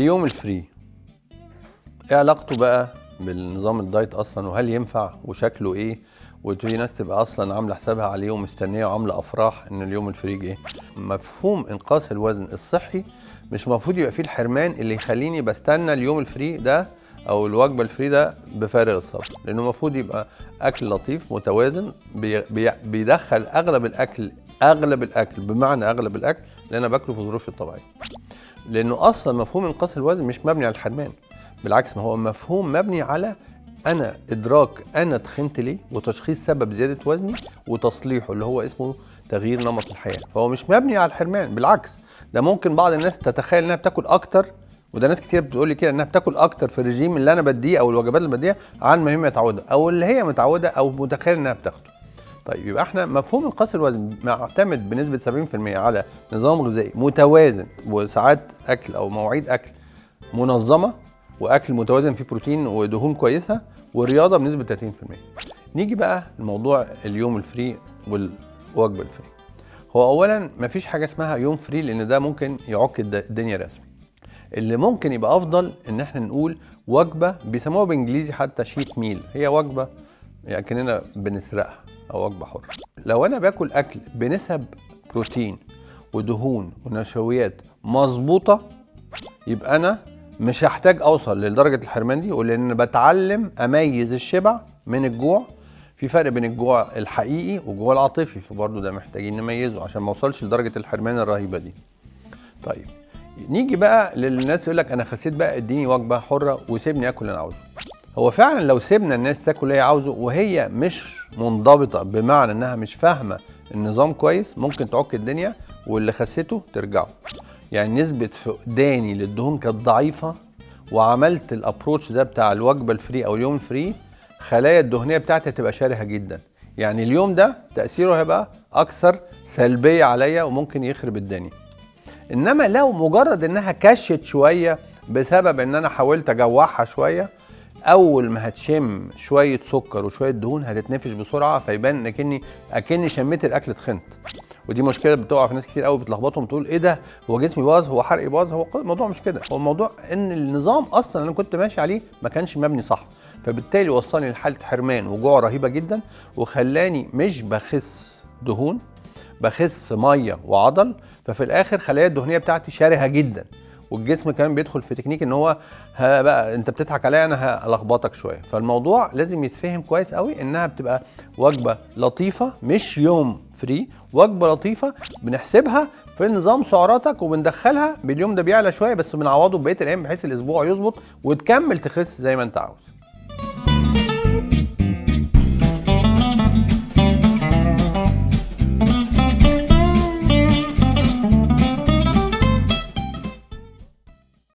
اليوم الفري ايه علاقته بقى بالنظام الدايت اصلا وهل ينفع وشكله ايه وفي ناس تبقى اصلا عامله حسابها عليه ومستنيه وعامله افراح ان اليوم الفري جه مفهوم انقاص الوزن الصحي مش المفروض يبقى فيه الحرمان اللي يخليني بستنى اليوم الفري ده او الوجبه الفري ده بفارغ الصبر لانه المفروض يبقى اكل لطيف متوازن بي بي بيدخل اغلب الاكل اغلب الاكل بمعنى اغلب الاكل اللي انا باكله في ظروفي الطبيعيه لانه اصلا مفهوم انقاص الوزن مش مبني على الحرمان بالعكس ما هو مفهوم مبني على انا ادراك انا تخنت ليه وتشخيص سبب زياده وزني وتصليحه اللي هو اسمه تغيير نمط الحياه فهو مش مبني على الحرمان بالعكس ده ممكن بعض الناس تتخيل انها بتاكل اكتر وده ناس كتير بتقول لي كده انها بتاكل اكتر في الرجيم اللي انا بديه او الوجبات اللي بديها عن ما هي متعوده او اللي هي متعوده او متخيل انها بتاخده طيب يبقى احنا مفهوم انقاص الوزن معتمد بنسبه 70% على نظام غذائي متوازن وساعات اكل او مواعيد اكل منظمه واكل متوازن فيه بروتين ودهون كويسه ورياضه بنسبه 30% نيجي بقى لموضوع اليوم الفري والوجبه الفري هو اولا مفيش حاجه اسمها يوم فري لان ده ممكن يعك الدنيا رسمي اللي ممكن يبقى افضل ان احنا نقول وجبه بيسموها بالانجليزي حتى شيت ميل هي وجبه يعني كاننا بنسرقها او وجبه حره لو انا باكل اكل بنسب بروتين ودهون ونشويات مظبوطه يبقى انا مش هحتاج اوصل لدرجه الحرمان دي ولان بتعلم اميز الشبع من الجوع في فرق بين الجوع الحقيقي والجوع العاطفي فبرضه ده محتاجين نميزه عشان ما اوصلش لدرجه الحرمان الرهيبه دي طيب نيجي بقى للناس يقول لك انا خسيت بقى اديني وجبه حره وسيبني اكل اللي انا عاوزه هو فعلا لو سيبنا الناس تاكل اللي هي عاوزه وهي مش منضبطه بمعنى انها مش فاهمه النظام كويس ممكن تعك الدنيا واللي خسيته ترجعه يعني نسبه فقداني للدهون كانت ضعيفه وعملت الابروتش ده بتاع الوجبه الفري او اليوم الفري خلايا الدهنيه بتاعتي هتبقى شرهه جدا يعني اليوم ده تاثيره هيبقى اكثر سلبيه عليا وممكن يخرب الدنيا انما لو مجرد انها كشت شويه بسبب ان انا حاولت اجوعها شويه اول ما هتشم شويه سكر وشويه دهون هتتنفش بسرعه فيبان اكني اكني شميت الاكل تخنت ودي مشكله بتقع في ناس كتير قوي بتلخبطهم تقول ايه ده هو جسمي باظ هو حرقي باظ هو الموضوع مش كده هو الموضوع ان النظام اصلا اللي انا كنت ماشي عليه ما كانش مبني صح فبالتالي وصلني لحاله حرمان وجوع رهيبه جدا وخلاني مش بخس دهون بخس ميه وعضل ففي الاخر خلايا الدهنيه بتاعتي شرهه جدا والجسم كمان بيدخل في تكنيك ان هو ها بقى انت بتضحك عليا انا هلخبطك شويه فالموضوع لازم يتفهم كويس قوي انها بتبقى وجبه لطيفه مش يوم فري وجبه لطيفه بنحسبها في نظام سعراتك وبندخلها باليوم ده بيعلى شويه بس بنعوضه بقيه الايام بحيث الاسبوع يظبط وتكمل تخس زي ما انت عاوز